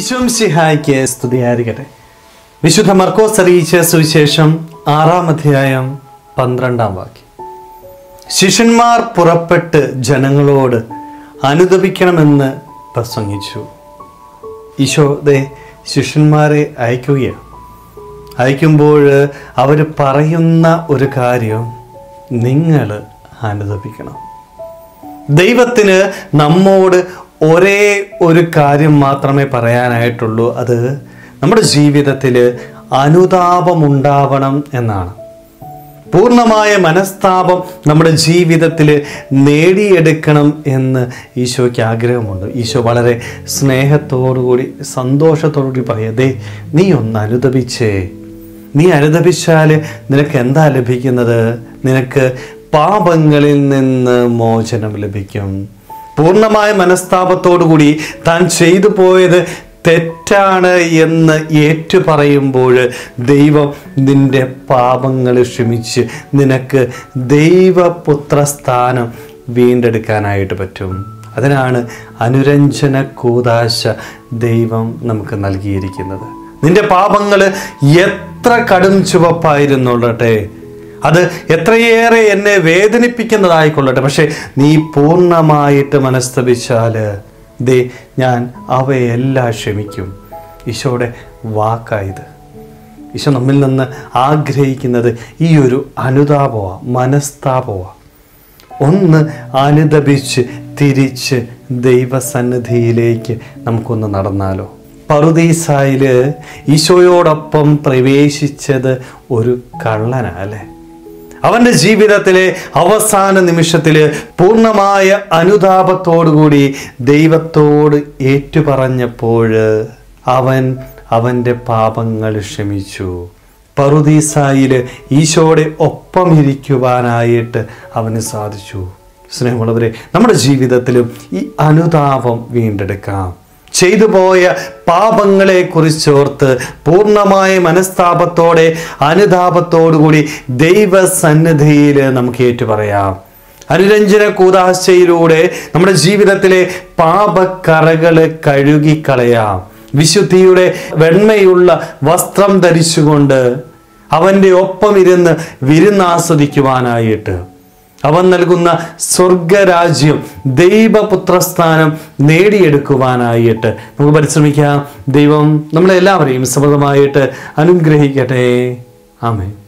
ഈശോം സിഹായ്ക്ക് സ്തുതിയായിരിക്കട്ടെ വിശുദ്ധ മർക്കോസ് അറിയിച്ച സുവിശേഷം ആറാം അധ്യായം പന്ത്രണ്ടാം വാക്യം ശിഷ്യന്മാർ പുറപ്പെട്ട് ജനങ്ങളോട് അനുദപിക്കണമെന്ന് പ്രസംഗിച്ചു ഈശോ ദേ ശിഷ്യന്മാരെ അയക്കുകയാണ് അയക്കുമ്പോൾ അവർ പറയുന്ന ഒരു കാര്യം നിങ്ങൾ അനുദപിക്കണം ദൈവത്തിന് നമ്മോട് ഒരേ ഒരു കാര്യം മാത്രമേ പറയാനായിട്ടുള്ളൂ അത് നമ്മുടെ ജീവിതത്തിൽ അനുതാപമുണ്ടാവണം എന്നാണ് പൂർണ്ണമായ മനസ്താപം നമ്മുടെ ജീവിതത്തിൽ നേടിയെടുക്കണം എന്ന് ഈശോയ്ക്ക് ആഗ്രഹമുണ്ട് ഈശോ വളരെ സ്നേഹത്തോടുകൂടി സന്തോഷത്തോടുകൂടി പറയുക ദേ നീ ഒന്ന് അനുദപിച്ചേ നീ അനുദപിച്ചാൽ നിനക്ക് എന്താ ലഭിക്കുന്നത് നിനക്ക് പാപങ്ങളിൽ നിന്ന് മോചനം ലഭിക്കും പൂർണ്ണമായ മനസ്താപത്തോടുകൂടി താൻ ചെയ്തു പോയത് തെറ്റാണ് എന്ന് ഏറ്റു പറയുമ്പോൾ ദൈവം നിന്റെ പാപങ്ങൾ ക്ഷമിച്ച് നിനക്ക് ദൈവപുത്ര സ്ഥാനം വീണ്ടെടുക്കാനായിട്ട് പറ്റും അതിനാണ് അനുരഞ്ജന കൂതാശ ദൈവം നമുക്ക് നൽകിയിരിക്കുന്നത് നിന്റെ പാപങ്ങൾ എത്ര കടും ചുവപ്പായിരുന്നുള്ളട്ടെ അത് എത്രയേറെ എന്നെ വേദനിപ്പിക്കുന്നതായിക്കൊള്ളട്ടെ പക്ഷെ നീ പൂർണ്ണമായിട്ട് മനസ്തപിച്ചാൽ ദേ ഞാൻ അവയെല്ലാം ക്ഷമിക്കും ഈശോയുടെ വാക്കായത് ഈശോ നമ്മിൽ നിന്ന് ആഗ്രഹിക്കുന്നത് ഈ ഒരു അനുതാപമാണ് മനസ്താപമാണ് ഒന്ന് അനുദപിച്ച് തിരിച്ച് ദൈവസന്നിധിയിലേക്ക് നമുക്കൊന്ന് നടന്നാലോ പറുദീസായില് ഈശോയോടൊപ്പം പ്രവേശിച്ചത് ഒരു കള്ളനാ അല്ലേ അവൻ്റെ ജീവിതത്തിലെ അവസാന നിമിഷത്തിൽ പൂർണ്ണമായ അനുതാപത്തോടുകൂടി ദൈവത്തോട് ഏറ്റുപറഞ്ഞപ്പോൾ അവൻ അവൻ്റെ പാപങ്ങൾ ക്ഷമിച്ചു പറുദീസായിൽ ഈശോയുടെ ഒപ്പം ഇരിക്കുവാനായിട്ട് അവന് സാധിച്ചു സ്നേഹമുള്ളവരെ നമ്മുടെ ജീവിതത്തിലും ഈ അനുതാപം വീണ്ടെടുക്കാം ചെയ്തു പോയ പാപങ്ങളെ കുറിച്ചോർത്ത് പൂർണ്ണമായ മനസ്താപത്തോടെ അനുതാപത്തോടുകൂടി ദൈവസന്നിധിയിൽ നമുക്ക് ഏറ്റുപറയാം അനുരഞ്ജന കൂതാശയിലൂടെ നമ്മുടെ ജീവിതത്തിലെ പാപക്കറകൾ കഴുകിക്കളയാം വിശുദ്ധിയുടെ വെണ്മയുള്ള വസ്ത്രം ധരിച്ചുകൊണ്ട് അവൻ്റെ ഒപ്പം ഇരുന്ന് വിരുന്നാസ്വദിക്കുവാനായിട്ട് അവൻ നൽകുന്ന സ്വർഗരാജ്യം ദൈവപുത്രസ്ഥാനം നേടിയെടുക്കുവാനായിട്ട് നമുക്ക് പരിശ്രമിക്കാം ദൈവം നമ്മളെല്ലാവരെയും സമൃദ്ധമായിട്ട് അനുഗ്രഹിക്കട്ടെ ആമേ